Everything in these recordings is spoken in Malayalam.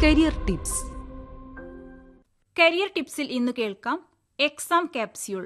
കരിയർ ടിപ്സ് കരിയർ ടിപ്സിൽ ഇന്ന് കേൾക്കാം എക്സാം ക്യാപ്സ്യൂൾ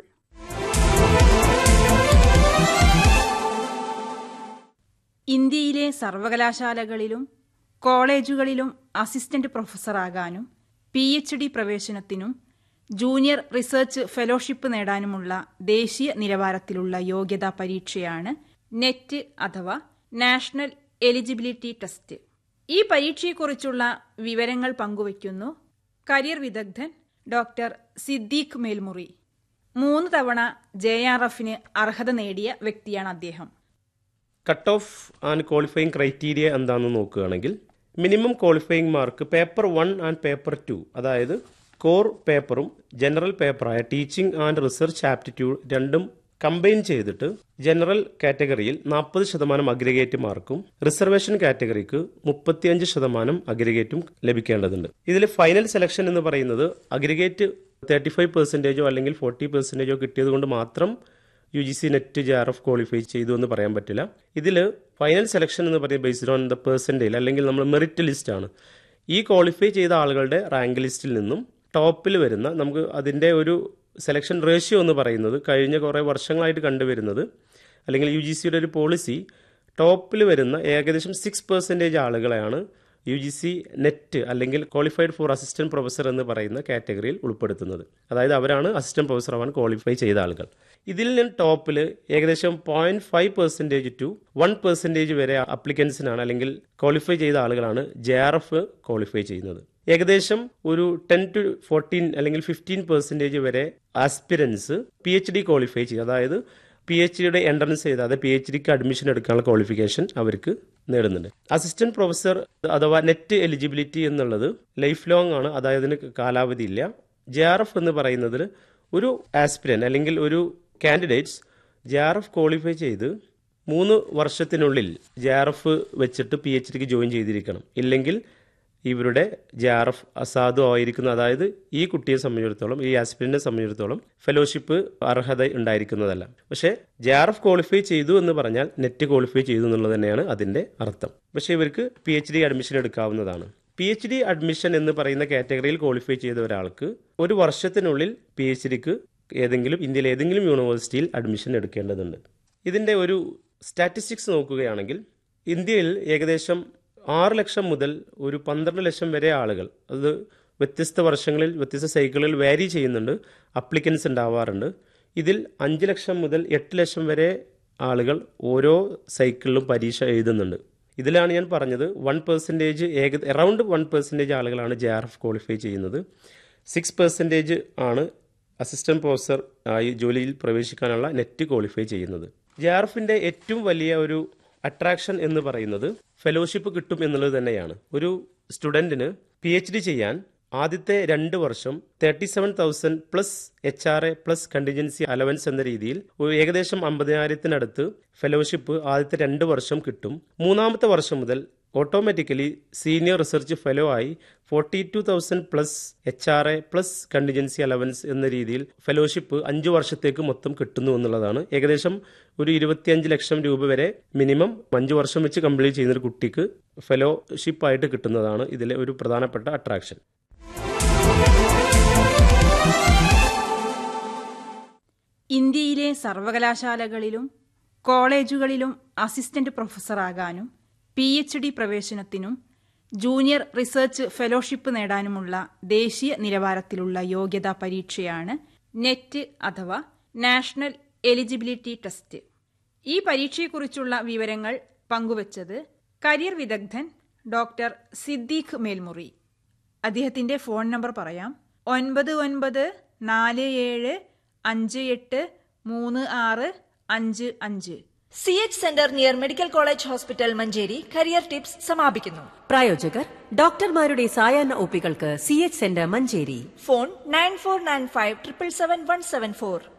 ഇന്ത്യയിലെ സർവകലാശാലകളിലും കോളേജുകളിലും അസിസ്റ്റന്റ് പ്രൊഫസറാകാനും പി എച്ച് ഡി പ്രവേശനത്തിനും ജൂനിയർ റിസർച്ച് ഫെലോഷിപ്പ് നേടാനുമുള്ള ദേശീയ നിലവാരത്തിലുള്ള യോഗ്യതാ പരീക്ഷയാണ് നെറ്റ് അഥവാ നാഷണൽ എലിജിബിലിറ്റി ടെസ്റ്റ് ഈ പരീക്ഷയെക്കുറിച്ചുള്ള വിവരങ്ങൾ പങ്കുവയ്ക്കുന്നു കരിയർ വിദഗ്ധൻ ഡോക്ടർ സിദ്ദീഖ് മേൽമുറി മൂന്ന് തവണ ജെ ആർ എഫിന് അർഹത നേടിയ വ്യക്തിയാണ് അദ്ദേഹം cut off and qualifying criteria എന്താണെന്ന് നോക്കുകയാണെങ്കിൽ minimum qualifying mark paper one and paper two അതായത് കോർ പേപ്പറും ജനറൽ പേപ്പറായ ടീച്ചിങ് ആൻഡ് റിസർച്ച് ആപ്റ്റിറ്റ്യൂഡ് രണ്ടും കമ്പൈൻ ചെയ്തിട്ട് ജനറൽ കാറ്റഗറിയിൽ നാൽപ്പത് ശതമാനം അഗ്രിഗേറ്റ് മാർക്കും റിസർവേഷൻ കാറ്റഗറിക്ക് മുപ്പത്തിയഞ്ച് ശതമാനം അഗ്രിഗേറ്റും ലഭിക്കേണ്ടതുണ്ട് ഇതിൽ ഫൈനൽ സെലക്ഷൻ എന്ന് പറയുന്നത് അഗ്രിഗേറ്റ് തേർട്ടി ഫൈവ് പെർസെൻറ്റേജോ അല്ലെങ്കിൽ ഫോർട്ടി പെർസെൻറ്റേജോ കിട്ടിയത് കൊണ്ട് മാത്രം U G C NET J R F qualify ചെയ്തു എന്ന് പറയാൻ പറ്റില്ല ഇതിൽ ഫൈനൽ സെലക്ഷൻ എന്ന് പറയുന്നത് ബേസ്ഡ് ഓൺ ദ പെർസെൻറ്റേജ് അല്ലെങ്കിൽ നമ്മൾ മെറിറ്റ് ലിസ്റ്റ് ആണ് ഈ ക്വാളിഫൈ ചെയ്ത ആളുകളുടെ റാങ്ക് ലിസ്റ്റിൽ നിന്നും ടോപ്പിൽ വരുന്ന നമുക്ക് അതിൻ്റെ ഒരു സെലക്ഷൻ റേഷ്യോ എന്ന് പറയുന്നത് കഴിഞ്ഞ കുറേ വർഷങ്ങളായിട്ട് കണ്ടുവരുന്നത് അല്ലെങ്കിൽ യു ജി സിയുടെ ഒരു പോളിസി ടോപ്പിൽ വരുന്ന ഏകദേശം സിക്സ് പെർസെൻറ്റേജ് ആളുകളെയാണ് യു ജി സി നെറ്റ് അല്ലെങ്കിൽ ക്വാളിഫൈഡ് ഫോർ അസിസ്റ്റന്റ് പ്രൊഫസർ എന്ന് പറയുന്ന കാറ്റഗറിയിൽ ഉൾപ്പെടുത്തുന്നത് അതായത് അവരാണ് അസിസ്റ്റന്റ് പ്രൊഫസർ ആവാൻ ക്വാളിഫൈ ചെയ്ത ആളുകൾ ഇതിൽ നിന്ന് ടോപ്പിൽ ഏകദേശം point five percentage to one percentage വരെ അപ്ലിക്കൻസിനാണ് അല്ലെങ്കിൽ ക്വാളിഫൈ ചെയ്ത ആളുകളാണ് ജെ ആർ എഫ് ക്വാളിഫൈ ചെയ്യുന്നത് ഏകദേശം ഒരു ടെൻ ടു ഫോർട്ടീൻ അല്ലെങ്കിൽ ഫിഫ്റ്റീൻ പെർസെൻറ്റേജ് വരെ aspirants P H D qualify ചെയ്യും അതായത് പി എച്ച് ഡിയുടെ എൻട്രൻസ് ചെയ്താതെ പി എച്ച് ഡിക്ക് അഡ്മിഷൻ എടുക്കാനുള്ള ക്വാളിഫിക്കേഷൻ അവർക്ക് നേടുന്നുണ്ട് അസിസ്റ്റന്റ് പ്രൊഫസർ അഥവാ നെറ്റ് എലിജിബിലിറ്റി എന്നുള്ളത് ലൈഫ് ലോങ് ആണ് അതായത് അതിന് കാലാവധി ഇല്ല ജെ ആർ എഫ് എന്ന് പറയുന്നതിൽ ഒരു ആസ്പിരൻ അല്ലെങ്കിൽ ഒരു candidates J R F qualify ചെയ്ത് മൂന്ന് വർഷത്തിനുള്ളിൽ ജെ ആർ എഫ് വെച്ചിട്ട് പി എച്ച് ഡിക്ക് ജോയിൻ ചെയ്തിരിക്കണം ഇല്ലെങ്കിൽ ഇവരുടെ ജെ ആർ എഫ് അസാധു ആയിരിക്കുന്ന അതായത് ഈ കുട്ടിയെ സംബന്ധിച്ചിടത്തോളം ഈ ആസ്പിരന്റിനെ സംബന്ധിച്ചിടത്തോളം ഫെലോഷിപ്പ് അർഹത ഉണ്ടായിരിക്കുന്നതല്ല പക്ഷേ ജെ ആർ എഫ് ക്വാളിഫൈ ചെയ്തു എന്ന് പറഞ്ഞാൽ നെറ്റ് ക്വാളിഫൈ ചെയ്തു എന്നുള്ളത് തന്നെയാണ് അതിന്റെ അർത്ഥം പക്ഷേ ഇവർക്ക് പി എച്ച് ഡി അഡ്മിഷൻ എടുക്കാവുന്നതാണ് പി എച്ച് ഡി അഡ്മിഷൻ എന്ന് പറയുന്ന കാറ്റഗറിയിൽ ക്വാളിഫൈ ചെയ്ത ഒരാൾക്ക് ഒരു വർഷത്തിനുള്ളിൽ പി എച്ച് ഡിക്ക് ഏതെങ്കിലും ഇന്ത്യയിലെ ഏതെങ്കിലും യൂണിവേഴ്സിറ്റിയിൽ അഡ്മിഷൻ എടുക്കേണ്ടതുണ്ട് ഇതിന്റെ ഒരു സ്റ്റാറ്റിസ്റ്റിക്സ് നോക്കുകയാണെങ്കിൽ ഇന്ത്യയിൽ ഏകദേശം ആറ് ലക്ഷം മുതൽ ഒരു പന്ത്രണ്ട് ലക്ഷം വരെ ആളുകൾ അത് വ്യത്യസ്ത വർഷങ്ങളിൽ വ്യത്യസ്ത സൈക്കിളുകളിൽ വാരി ചെയ്യുന്നുണ്ട് അപ്ലിക്കൻസ് ഉണ്ടാവാറുണ്ട് ഇതിൽ അഞ്ച് ലക്ഷം മുതൽ എട്ട് ലക്ഷം വരെ ആളുകൾ ഓരോ സൈക്കിളിലും പരീക്ഷ എഴുതുന്നുണ്ട് ഇതിലാണ് ഞാൻ പറഞ്ഞത് വൺ പെർസെൻറ്റേജ് ഏക അറൗണ്ട് വൺ പെർസെൻറ്റേജ് ആളുകളാണ് ജെ ആർ എഫ് ക്വാളിഫൈ ചെയ്യുന്നത് സിക്സ് പെർസെൻറ്റേജ് ആണ് അസിസ്റ്റന്റ് പ്രൊഫസർ ആയി ജോലിയിൽ പ്രവേശിക്കാനുള്ള നെറ്റ് ക്വാളിഫൈ ചെയ്യുന്നത് ജെ ആർ എഫിൻ്റെ ഏറ്റവും വലിയ ഒരു അട്രാക്ഷൻ എന്ന് പറയുന്നത് ഫെലോഷിപ്പ് കിട്ടും എന്നുള്ളത് തന്നെയാണ് ഒരു സ്റ്റുഡൻറ്റിന് പി എച്ച് ഡി ചെയ്യാൻ ആദ്യത്തെ രണ്ട് വർഷം thirty seven thousand plus H R A plus contingency allowance എന്ന രീതിയിൽ ഒരു ഏകദേശം അമ്പതിനായിരത്തിനടുത്ത് ഫെലോഷിപ്പ് ആദ്യത്തെ രണ്ട് വർഷം കിട്ടും മൂന്നാമത്തെ വർഷം മുതൽ ഓട്ടോമാറ്റിക്കലി സീനിയർ റിസർച്ച് ഫെലോ ആയി forty two thousand plus H R A plus contingency allowance എന്ന രീതിയിൽ ഫെലോഷിപ്പ് അഞ്ചു വർഷത്തേക്ക് മൊത്തം കിട്ടുന്നു എന്നുള്ളതാണ് ഏകദേശം ഒരു ഇരുപത്തിയഞ്ച് ലക്ഷം രൂപ വരെ മിനിമം അഞ്ച് വർഷം വെച്ച് കംപ്ലീറ്റ് ചെയ്യുന്ന ഒരു കുട്ടിക്ക് ഫെലോഷിപ്പ് ആയിട്ട് കിട്ടുന്നതാണ് ഇതിലെ ഒരു പ്രധാനപ്പെട്ട അട്രാക്ഷൻ ഇന്ത്യയിലെ സർവകലാശാലകളിലും കോളേജുകളിലും അസിസ്റ്റന്റ് പ്രൊഫസറാകാനും പി എച്ച് ഡി പ്രവേശനത്തിനും ജൂനിയർ റിസർച്ച് ഫെലോഷിപ്പ് നേടാനുമുള്ള ദേശീയ നിലവാരത്തിലുള്ള യോഗ്യതാ പരീക്ഷയാണ് നെറ്റ് അഥവാ നാഷണൽ എലിജിബിലിറ്റി ടെസ്റ്റ് ഈ പരീക്ഷയെക്കുറിച്ചുള്ള വിവരങ്ങൾ പങ്കുവച്ചത് കരിയർ വിദഗ്ധൻ ഡോക്ടർ സിദ്ദീഖ് മേൽമുറി അദ്ദേഹത്തിന്റെ ഫോൺ നമ്പർ പറയാം ഒൻപത് ഒൻപത് നാല് ഏഴ് അഞ്ച് എട്ട് മൂന്ന് ആറ് അഞ്ച് അഞ്ച് C H centre near medical college hospital Manjeri career tips സമാപിക്കുന്നു പ്രായോജകർ ഡോക്ടർമാരുടെ സായാഹ്ന ഒപ്പികൾക്ക് C H centre Manjeri phone nine four nine five triple seven one seven four